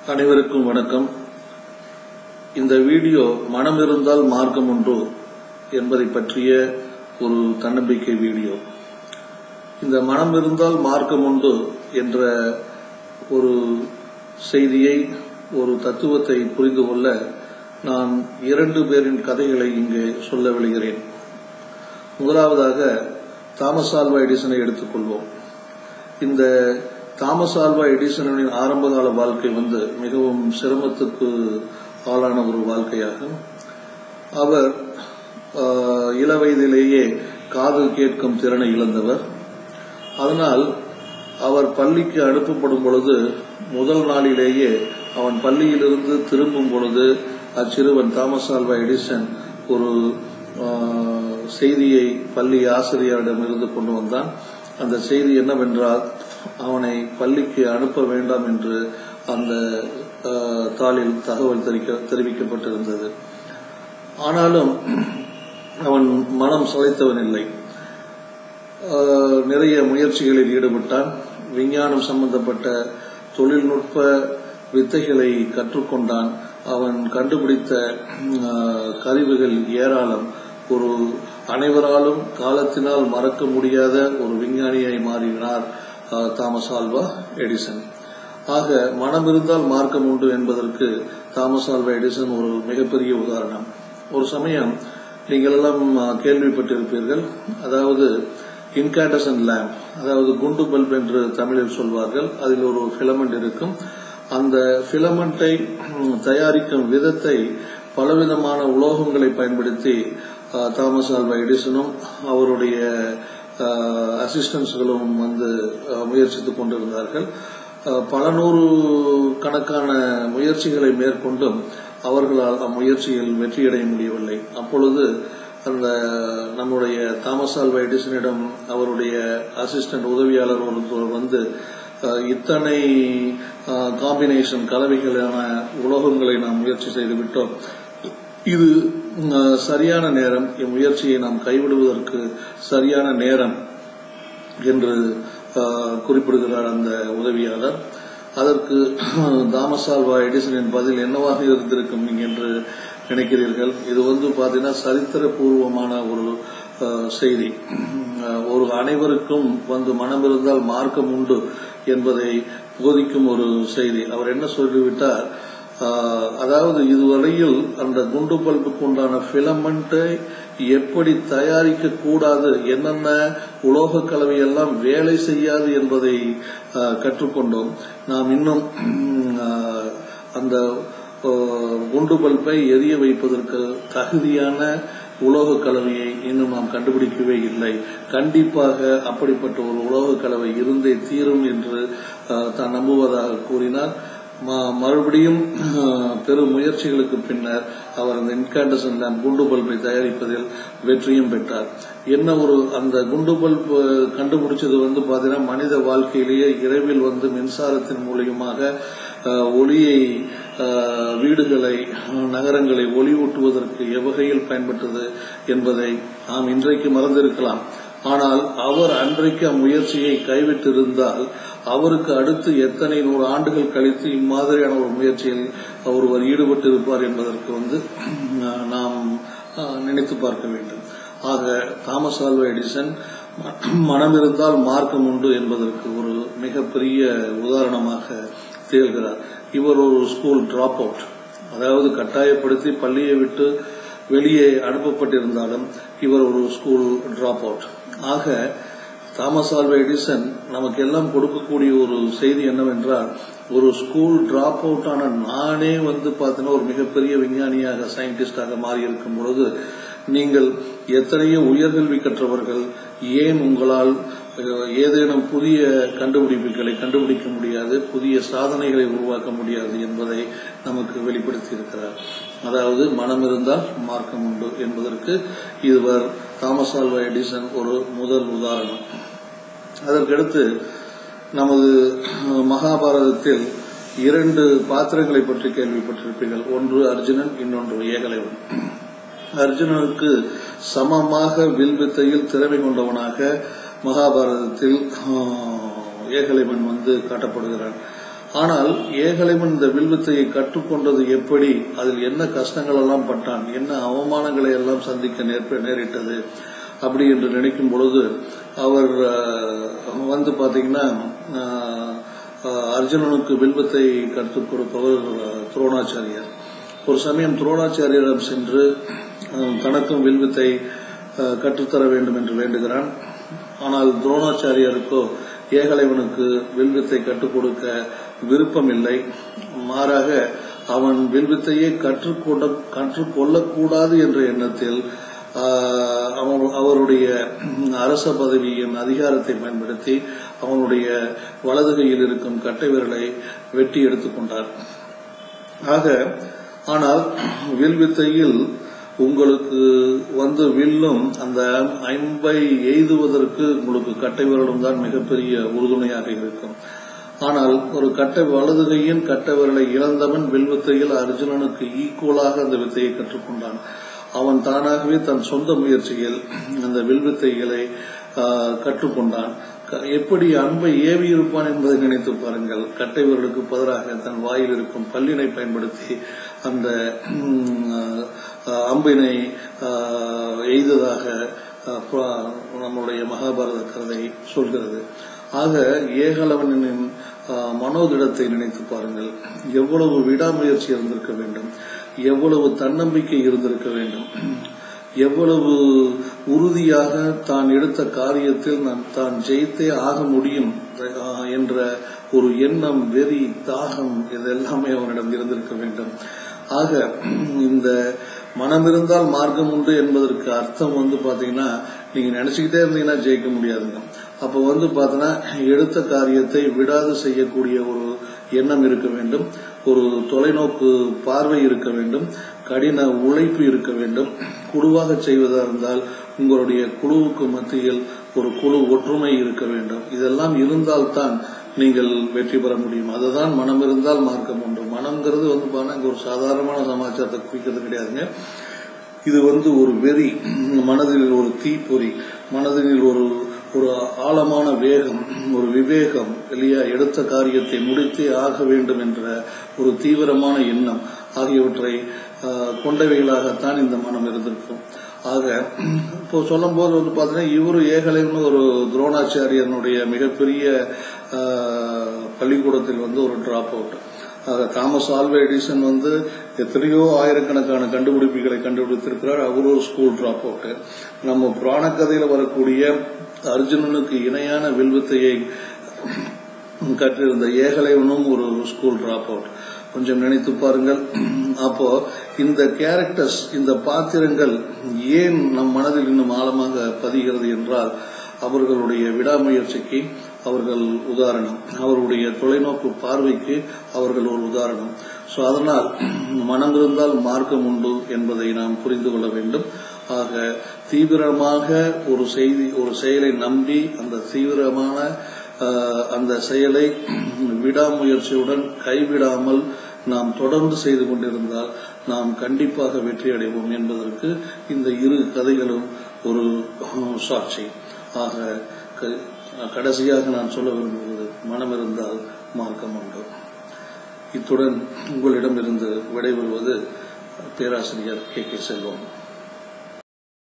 அனைவருக்கும் வணக்கம் இந்த வீடியோ மனம் இருந்தால் மார்க்கம் உண்டு என்பதை பற்றிய ஒரு தன்னம்பிக்கை வீடியோ இந்த மனம் இருந்தால் மார்க்கம் உண்டு என்ற ஒரு செய்தியை ஒரு தத்துவத்தை புரிந்து கொள்ள நான் இரண்டு பேரின் கதைகளை இங்கு சொல்ல விழுகிறேன் முதலாவதாக தாமஸ் ஆல்வா எடிசனை எடுத்துக்கொள்வோம் இந்த தாமஸ் ஆல்வா எடிசனின் ஆரம்பகால வாழ்க்கை வந்து மிகவும் சிரமத்துக்கு ஆளான ஒரு வாழ்க்கையாகும் அவர் ஆஹ், இளவயதிலேயே காது கேட்கும் திறனை இழந்தவர் அதனால் அவர் பள்ளிக்கு அனுப்பப்படும் பொழுது முதல் நாளிலேயே அவன் பள்ளியிலிருந்து திரும்பும் பொழுது அச்சிறுவன் தாமஸ் ஆல்வா எடிசன் ஒரு ஆஹ், செய்தியை பள்ளி ஆசிரியரிடமிருந்து கொண்டு வந்தான் அந்த செய்தி என்னவென்றால் அவனை பள்ளிக்கு அனுப்ப வேண்டாம் என்று அந்த ஆஹ், தாளில் தகவல் தெரிவிக்க- தெரிவிக்கப்பட்டிருந்தது ஆனாலும் அவன் மனம் சளைத்தவன் இல்லை ஆஹ், நிறைய முயற்சிகளில் ஈடுபட்டான் விஞ்ஞானம் சம்பந்தப்பட்ட தொழில்நுட்ப வித்தைகளை கற்றுக்கொண்டான் அவன் கண்டுபிடித்த ஆஹ், கருவிகள் ஏராளம் ஒரு அனைவராலும் காலத்தினால் மறக்க முடியாத ஒரு விஞ்ஞானியை மாறினார் ஆஹ், தாமஸ் ஆல்வா எடிசன் ஆக மனம் இருந்தால் மார்க்கம் உண்டு என்பதற்கு தாமஸ் ஆல்வா எடிசன் ஒரு மிகப்பெரிய உதாரணம் ஒரு சமயம் நீங்கள் எல்லாம் ஆஹ், கேள்விப்பட்டிருப்பீர்கள் அதாவது இன்காண்டசன் லேம்ப் அதாவது குண்டு பல்ப் என்று தமிழில் சொல்வார்கள் அதில் ஒரு ஃபிலமெண்ட் இருக்கும் அந்த ஃபிலமெண்டை தயாரிக்கும் விதத்தை பலவிதமான உலோகங்களை பயன்படுத்தி ஆஹ், தாமஸ் ஆல்வா எடிசனும் அவருடைய அசிஸ்டன்ஸ்களும் வந்து ஆஹ், முயற்சித்துக் கொண்டிருந்தார்கள் ஆஹ், பல நூறு கணக்கான முயற்சிகளை மேற்கொண்டும் அவர்களால் அம்முயற்சியில் வெற்றியடைய முடியவில்லை அப்பொழுது அந்த நம்முடைய தாமஸ் ஆல்வா எடிசனிடம் அவருடைய அசிஸ்டன்ட் உதவியாளர் ஒருத்தர் வந்து அஹ், இத்தனை காம்பினேஷன் கலவைகளான உலோகங்களை நாம் முயற்சி செய்து விட்டோம் இது அஹ், சரியான நேரம் இம்முயற்சியை நாம் கைவிடுவதற்கு சரியான நேரம் என்று அஹ், குறிப்பிடுகிறார் அந்த உதவியாளர் அதற்கு தாமஸ் ஆல்வா எடிசனின் பதில் என்னவாக இருந்திருக்கும் என்று நினைக்கிறீர்கள் இது வந்து பார்த்தீங்கன்னா சரித்திரபூர்வமான ஒரு அஹ், செய்தி அஹ், ஒரு அனைவருக்கும் வந்து மனம் இருந்தால் மார்க்கம் உண்டு என்பதை போதிக்கும் ஒரு செய்தி அவர் என்ன சொல்லிவிட்டார் ஆஹ், அதாவது இதுவரையில் அந்த குண்டு பல்புக்கு உண்டான பிலமெண்ட்டை எப்படி தயாரிக்க கூடாது என்னென்ன உலோக கலவை எல்லாம் வேலை செய்யாது என்பதை ஆஹ், கற்றுக்கொண்டோம் நாம் இன்னும் ஆஹ், அந்த ஆஹ், குண்டு பல்பை எரிய வைப்பதற்கு தகுதியான உலோக கலவையை இன்னும் நாம் கண்டுபிடிக்கவே இல்லை கண்டிப்பாக அப்படிப்பட்ட ஒரு உலோக கலவை இருந்தே தீரும் என்று ஆஹ், தான் நம்புவதாக கூறினார் ம- மறுபடியும் ஆஹ், பெரும் முயற்சிகளுக்கு பின்னர் அவர் அந்த இன்காண்டசன் லேம்ப் குண்டு பல்பை தயாரிப்பதில் வெற்றியும் பெற்றார் என்ன ஒரு அந்த குண்டு பல்ப் ஆஹ், கண்டுபிடிச்சது வந்து பாத்தீங்கன்னா மனித வாழ்க்கையிலேயே இரவில் வந்து மின்சாரத்தின் மூலியமாக ஆஹ், ஒளியை ஆஹ், வீடுகளை ஆஹ், நகரங்களை ஒளிவூட்டுவதற்கு எவ்வகையில் பயன்பட்டது என்பதை நாம் இன்றைக்கு மறந்திருக்கலாம் ஆனால் அவர் அன்றைக்கு அம்முயற்சியை கைவிட்டிருந்தால் அவருக்கு அடுத்து எத்தனை நூறு ஆண்டுகள் கழித்து இம்மாதிரியான ஒரு முயற்சியில் ஒருவர் ஈடுபட்டு இருப்பார் என்பதற்கு வந்து அஹ், நாம் அஹ், நினைத்து பார்க்க வேண்டும் ஆக தாமஸ் ஆல்வா எடிசன் ம- மனம் இருந்தால் மார்க்கம் உண்டு என்பதற்கு ஒரு மிகப்பெரிய உதாரணமாக திகழ்கிறார் இவர் ஒரு ஸ்கூல் டிராப் அவுட் அதாவது கட்டாயப்படுத்தி பள்ளியை விட்டு வெளியே அனுப்பப்பட்டிருந்தாலும் இவர் ஒரு ஸ்கூல் டிராப் அவுட் ஆக தாமஸ் ஆல்வா எடிசன் நமக்கு எல்லாம் கொடுக்கக்கூடிய ஒரு செய்தி என்னவென்றால் ஒரு ஸ்கூல் டிராப் அவுட் ஆன நானே வந்து பார்த்தீங்கன்னா ஒரு மிகப்பெரிய விஞ்ஞானியாக சயின்டிஸ்டாக மாறி இருக்கும் பொழுது நீங்கள் எத்தனையோ உயர்கல்வி கற்றவர்கள் ஏன் உங்களால் அஹ், ஏதேனும் புதிய கண்டுபிடிப்புகளை கண்டுபிடிக்க முடியாது புதிய சாதனைகளை உருவாக்க முடியாது என்பதை நமக்கு வெளிப்படுத்தி இருக்கிறார் அதாவது மனம் இருந்தால் மார்க்கம் உண்டு என்பதற்கு இதுவர் தாமஸ் ஆல்வா எடிசன் ஒரு முதல் உதாரணம் அதற்கடுத்து நமது அஹ், மகாபாரதத்தில் இரண்டு பாத்திரங்களை பற்றி கேள்விப்பட்டிருப்பீர்கள் ஒன்று அர்ஜுனன் இன்னொன்று ஏகலைவன் அர்ஜுனனுக்கு சமமாக வில் வித்தையில் திறமை கொண்டவனாக மகாபாரதத்தில் ஆஹ், ஏகலைவன் வந்து காட்டப்படுகிறான் ஆனால் ஏகலைவன் இந்த வில்வித்தையை கற்றுக்கொண்டது எப்படி அதில் என்ன கஷ்டங்கள் எல்லாம் பட்டான் என்ன அவமானங்களை எல்லாம் சந்திக்க நேர்ப்ப நேரிட்டது அப்படி என்று நினைக்கும் பொழுது அவர் அஹ், வந்து பாத்தீங்கன்னா அஹ், அஹ், அர்ஜுனனுக்கு வில்வத்தை கற்றுக் கொடுப்பவர் அஹ், துரோணாச்சாரியார் ஒரு சமயம் துரோணாச்சாரியரிடம் சென்று அஹ், தனக்கும் வில்வித்தை அஹ், கற்றுத்தர வேண்டும் என்று வேண்டுகிறான் ஆனால் துரோணாச்சாரியாருக்கோ ஏகலைவனுக்கு வில்வித்தை கற்றுக் கொடுக்க விருப்பம் இல்லை மாறாக அவன் வில்வித்தையே கற்றுக்கொண்ட கற்றுக்கொள்ளக்கூடாது என்ற எண்ணத்தில் ஆஹ், அவன் அவருடைய அரச பதவியின் அதிகாரத்தை பயன்படுத்தி அவனுடைய வலது கையில் இருக்கும் கட்டை விரலை வெட்டி எடுத்துக்கொண்டார் ஆக ஆனால் வில்வித்தையில் உங்களுக்கு வந்து வில்லும் அந்த ஐம்பை எய்துவதற்கு உங்களுக்கு கட்டை விரலும் தான் மிகப்பெரிய உறுதுணையாக இருக்கும் ஆனால் ஒரு கட்டை வலது கையின் கட்டை விரலை இழந்தவன் வில்வித்தையில் அர்ஜுனனுக்கு ஈக்குவலாக அந்த வித்தையை கற்றுக்கொண்டான் அவன் தானாகவே தன் சொந்த முயற்சியில் அந்த வில்வித்தைகளை ஆஹ், கற்றுக்கொண்டான் க- எப்படி அன்பை ஏவி இருப்பான் என்பதை நினைத்து பாருங்கள் கட்டை விரலுக்கு பதிலாக தன் வாயில் இருக்கும் பல்லினை பயன்படுத்தி அந்த ம், ஆஹ், அம்பினை ஆஹ், எய்ததாக ஆஹ், ப- நம்முடைய மகாபாரத கதை சொல்கிறது ஆக ஏகலவனின் ஆஹ், மனோதிடத்தை நினைத்து பாருங்கள் எவ்வளவு விடாமுயற்சி இருந்திருக்க வேண்டும் எவ்வளவு தன்னம்பிக்கை இருந்திருக்க வேண்டும் எவ்வளவு உறுதியாக தான் எடுத்த காரியத்தில் நான் தான் ஜெயித்தே ஆக முடியும் ஆஹ், என்ற ஒரு எண்ணம் வெறி தாகம் இதெல்லாமே அவனிடம் இருந்திருக்க வேண்டும் ஆக இந்த மனம் இருந்தால் மார்க்கம் உண்டு என்பதற்கு அர்த்தம் வந்து பாத்தீங்கன்னா நீங்க நினைச்சுக்கிட்டே இருந்தீங்கன்னா ஜெயிக்க முடியாதுங்க அப்ப வந்து பாத்தீங்கன்னா எடுத்த காரியத்தை விடாது செய்யக்கூடிய ஒரு எண்ணம் இருக்க வேண்டும் ஒரு தொலைநோக்கு பார்வை இருக்க வேண்டும் கடின உழைப்பு இருக்க வேண்டும் குழுவாக செய்வதா இருந்தால் உங்களுடைய குழுவுக்கு மத்தியில் ஒரு குழு ஒற்றுமை இருக்க வேண்டும் இதெல்லாம் இருந்தால்தான் நீங்கள் வெற்றி பெற முடியும் அதுதான் மனம் இருந்தால் மார்க்கம் உண்டு மனம்ங்கிறது வந்து பாத்தீங்கன்னா இங்க ஒரு சாதாரணமான சமாச்சாரத்தை குறிக்கிறது கிடையாதுங்க இது வந்து ஒரு வெறி மனதில் ஒரு தீப்பொறி மனதில் ஒரு ஒரு ஆழமான வேகம் ஒரு விவேகம் இல்லையா எடுத்த காரியத்தை முடித்தே ஆக வேண்டும் என்ற ஒரு தீவிரமான எண்ணம் ஆகியவற்றை ஆஹ், கொண்டவைகளாகத்தான் இந்த மனம் இருந்திருக்கும் ஆக இப்போ சொல்லும் போது வந்து பார்த்தீங்கன்னா இவரு ஏகலைவன் ஒரு துரோணாச்சாரியனுடைய மிகப்பெரிய ஆஹ், பள்ளிக்கூடத்தில் வந்து ஒரு டிராப் அவுட் ஆக தாமஸ் ஆல்வா எடிசன் வந்து எத்தனையோ ஆயிரக்கணக்கான கண்டுபிடிப்புகளை கண்டுபிடித்திருக்கிறார் அவர் ஒரு ஸ்கூல் டிராப் அவுட் நம்ம புராண கதையில வரக்கூடிய அர்ஜுனனுக்கு இணையான வில்வித்தையை கற்றிருந்த ஏகலைவனும் ஒரு ஸ்கூல் டிராப் அவுட் கொஞ்சம் நினைத்து பாருங்கள் அப்போ இந்த கேரக்டர்ஸ் இந்த பாத்திரங்கள் ஏன் நம் மனதில் இன்னும் ஆழமாக பதிகிறது என்றால் அவர்களுடைய விடாமுயற்சிக்கு அவர்கள் உதாரணம் அவருடைய தொலைநோக்கு பார்வைக்கு அவர்கள் ஒரு உதாரணம் சோ அதனால் மனம் இருந்தால் மார்க்கம் உண்டு என்பதை நாம் புரிந்து கொள்ள வேண்டும் ஆக தீவிரமாக ஒரு செய்தி ஒரு செயலை நம்பி அந்த தீவிரமான ஆஹ், அந்த செயலை விடாமுயற்சியுடன் கைவிடாமல் நாம் தொடர்ந்து செய்து கொண்டிருந்தால் நாம் கண்டிப்பாக வெற்றி அடைவோம் என்பதற்கு இந்த இரு கதைகளும் ஒரு ஆஹ், சாட்சி ஆக க- கடைசியாக நான் சொல்ல விரும்புவது மனம் இருந்தால் மார்க்கம் உண்டு இத்துடன் உங்களிடமிருந்து விடைபெறுவது பேராசிரியர் கே கே செல்வம்